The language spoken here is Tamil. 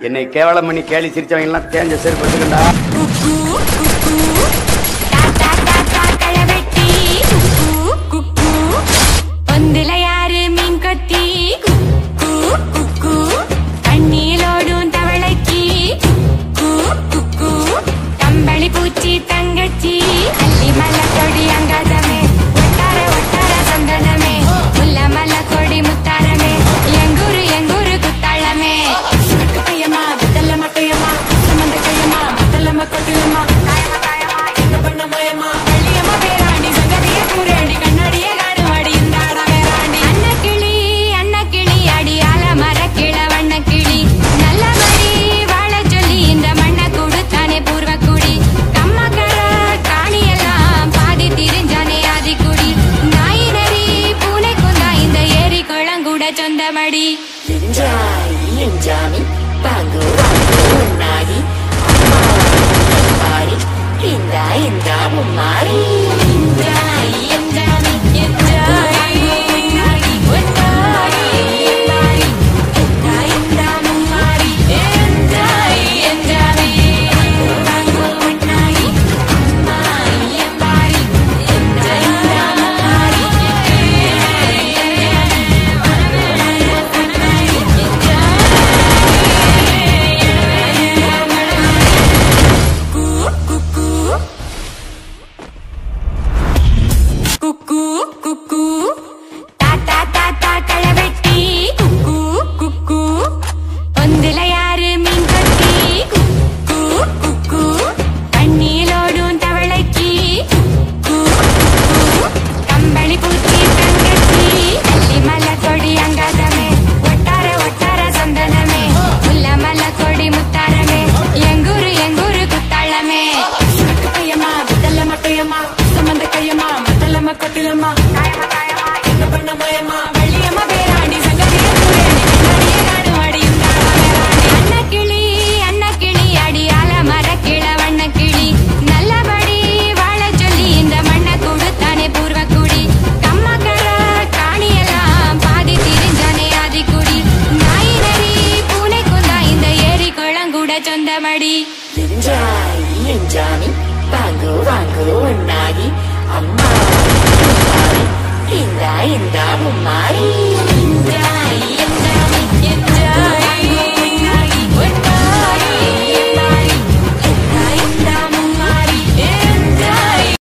என்னை கேவலம் பண்ணி கேலி சிரிச்சவங்க எல்லாம் தேஞ்ச செருப்பு எடுத்துக்கண்டா குக்கு குக்கு டாடா டாடா களவெட்டி குக்கு குக்கு பொந்துல யாரு மீன் கொத்தி குக்கு குக்கு தண்ணியிலோடும் தவளைக்கு குக்கு குக்கு கம்பளி பூச்சி தங்கச்சி அள்ளி மலை கொடி அங்காதமே ஒட்டார ஒட்டார சந்தனமே முல்ல மலை கொடி முத்தாரமே எங்கூரு எங்கூரு குத்தாளமே கையம்மா வித்தல்ல மட்டையம்மா சமந்த கையம்மா மத்தல்லம்மா கொட்டிலம்மா காயம்மா காயம்மா எங்க பண்ண மயம்மா வெள்ளியம்மா பேராண்டி சங்கதிய கூறாண்டி கண்ணாடிய காணுவாடி இந்த ஆட வேறாண்டி அன்னக்கிளி அன்னக்கிளி அடியால மரக்கிள வண்ணக்கிளி நல்லபடி வாழ சொல்லி இந்த மண்ணை கொடுத்தானே பூர்வக்குடி கம்மக்கர காணியெல்லாம் பாதி திரிஞ்சானே ஆதிக்குடி நாய் நரி பூனை குந்தா இந்த ஏரி குளங்கூட சொந்தமடி என்ஜாய் என்ஜாமி பாங்கு வாங்கு உன்னாகி அம்மா மாறி இந்தா இந்தா மும்மாறி என்ஜாய் என்ஜாமி என்ஜாய் உன்னாகி உன்னாகி மாறி எந்தா எந்தா மும்மாறி என்ஜாய் என்ஜாமி வாங்கு உன்னாகி அம்மாய் எம்பாரி எந்தா எந்தா மும்மாரி குக்கு குக்கு தாத்தா தாத்தா களவெட்டி குக்கு குக்கு பொந்துல யாரு மீன் கொத்தி குக்கு குக்கு தண்ணியிலோடும் தவளைக்கு குக்கு குக்கு கம்பளி பூச்சி தங்கச்சி அள்ளி மலை கொடி அங்காதமே ஒட்டார ஒட்டார சந்தனமே முல்ல மலை கொடி முத்தாரமே எங்கூரு எங்கூரு குத்தாளமே கையம்மா வித்தல்ல மட்டையம்மா சமந்த கையம்மா மத்தல்லம்மா கொட்டிலம்மா காயம்மா காயம்மா எங்க பண்ண மயம்மா வெள்ளியம்மா பேராண்டி சங்கதிய கூறாண்டி கண்ணாடிய காணுவாடி இந்த ஆட வேறாண்டி அன்னக்கிளி அன்னக்கிளி அடியால மரக்கிள வண்ணக்கிளி நல்லபடி வாழ சொல்லி இந்த மண்ணை கொடுத்தானே பூர்வக்குடி கம்மக்கர காணியெல்லாம் பாதி திரிஞ்சானே ஆதிக்குடி நாய் நரி பூனை குந்தா இந்த ஏரி குளங்கூட சொந்தமடி என்ஜாய் என்ஜாமி பாங்கு வாங்கு உன்னாகி அம்மா மாறி இந்தா இந்தா மும்மாரி